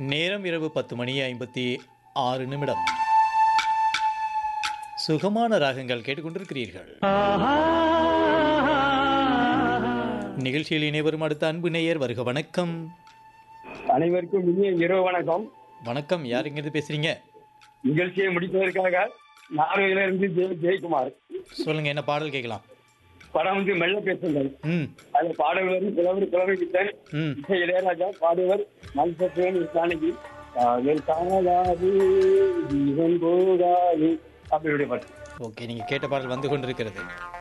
நேரம் இரவு பத்து மணி ஐம்பத்தி ஆறு நிமிடம் சுகமான ராகங்கள் கேட்டுக்கொண்டிருக்கிறீர்கள் நிகழ்ச்சியில் இணைவரும் அடுத்த அன்பு நேயர் வருக வணக்கம் அனைவருக்கும் இனிய இரவு வணக்கம் வணக்கம் யார் இங்கிருந்து பேசுறீங்க நிகழ்ச்சியை முடிப்பதற்காக நார்வேல இருந்து ஜெய ஜெயக்குமார் சொல்லுங்க என்ன பாடல் கேட்கலாம் படம் வந்து மெல்ல பேசுங்கள் ம் அதுல பாடல் வந்து புலவர் புலவர் கிட்டேன் ம் இசை இளையராஜா பாடுவர் மல்சேன் ஜானகி காதல் காணாது ஜீவன் போகாது அப்படியுடைய பாட்டு ஓகே நீங்கள் கேட்ட பாடல் வந்து கொண்டிருக்கிறது